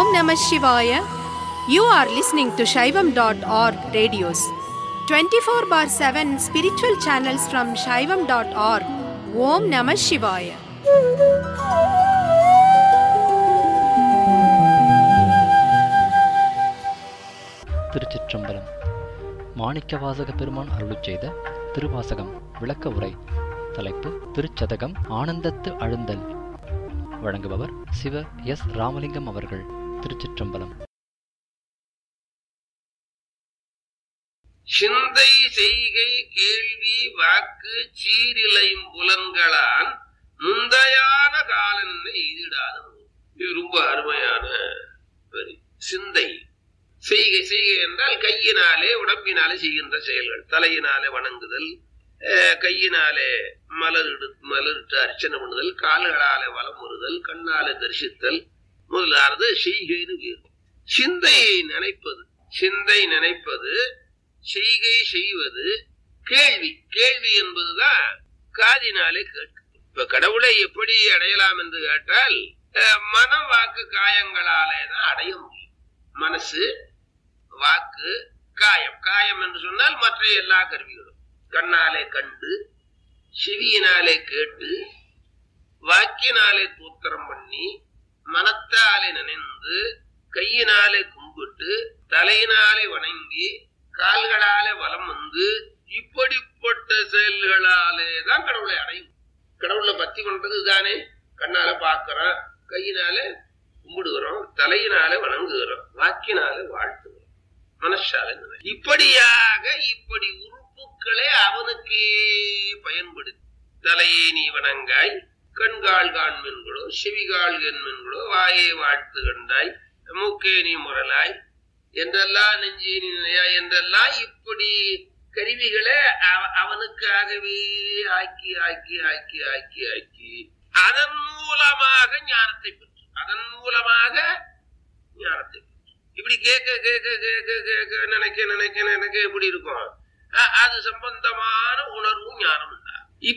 Om Namah Shivaya. You are listening to Shaivam.org radios. 24 bar 7 spiritual channels from Shaivam.org. Om Namah Shivaya. திருச்சிற்றம்பலம் மாணிக்கவாசக பெருமான் அருளுச் செய்த திருவாசகம் விளக்க உரை தலைப்பு திருச்சதகம் ஆனந்தத்து அழுந்தல் வழங்குபவர் சிவ எஸ் ராமலிங்கம் அவர்கள் திருச்சிற்றம்பலம் சிந்தை செய்கை கேள்வி வாக்கு சீரிலையும் புலன்களான் முந்தையான காலன்னை எய்திடாத நூல். இது ரொம்ப அருமையான வரி சிந்தை செய்கை செய்கை என்றால் கையினாலே உடம்பினாலே செய்கின்ற செயல்கள் தலையினாலே வணங்குதல் அஹ், கையினாலே மலரிடு மலரிட்டு அர்ச்சனை பண்ணுதல் கால்களாலே வலம் வருதல் கண்ணாலே தரிசித்தல் முதலானது செய்கைன்னு பேர் சிந்தை நினைப்பது சிந்தை நினைப்பது செய்கை செய்வது கேள்வி கேள்வி என்பதுதான் காதினாலே கேட்கும் இப்ப கடவுளை எப்படி அடையலாம் என்று கேட்டால் அஹ், மனம் வாக்கு காயங்களாலே தான் அடைய முடியும் மனசு வாக்கு காயம் காயம் என்று சொன்னால் மற்ற எல்லா கருவிகளும் கண்ணாலே கண்டு செவியினாலே கேட்டு வாக்கினாலே தூத்திரம் பண்ணி மனத்தாலே நினைந்து கையினாலே கும்பிட்டு தலையினாலே வணங்கி கால்களாலே வலம் வந்து இப்படிப்பட்ட செயல்களாலே தான் கடவுளை அடையும் கடவுளை பத்தி கொண்டது தானே கண்ணால பார்க்கிறோம் கையினாலே கும்பிடுகிறோம் தலையினாலே வணங்குகிறோம் வாக்கினாலே வாழ்த்துகிறோம் மனசால நினை. இப்படியாக இப்படி உறுப்புகளே அவனுக்கே பயன்படுத்தி தலையை நீ வணங்காய் கண்கால் காண்மென்களோ செவிகால் என்மென்களோ வாயை வாழ்த்து கண்டாய் மூக்கே நீ முரலாய் என்றெல்லாம் நெஞ்சே நீ நினையாய் என்றெல்லாம் இப்படி கருவிகளை அவ- அவனுக்காகவே ஆக்கி ஆக்கி ஆக்கி ஆக்கி ஆக்கி அதன் மூலமாக ஞானத்தை பெற்று அதன் மூலமாக ஞானத்தை பெற்று இப்படி கேட்க கேட்க கேட்க கேட்க நினைக்க நினைக்க நினைக்க எப்படி இருக்கும் அ- அது சம்பந்தமான உணர்வும் ஞானம்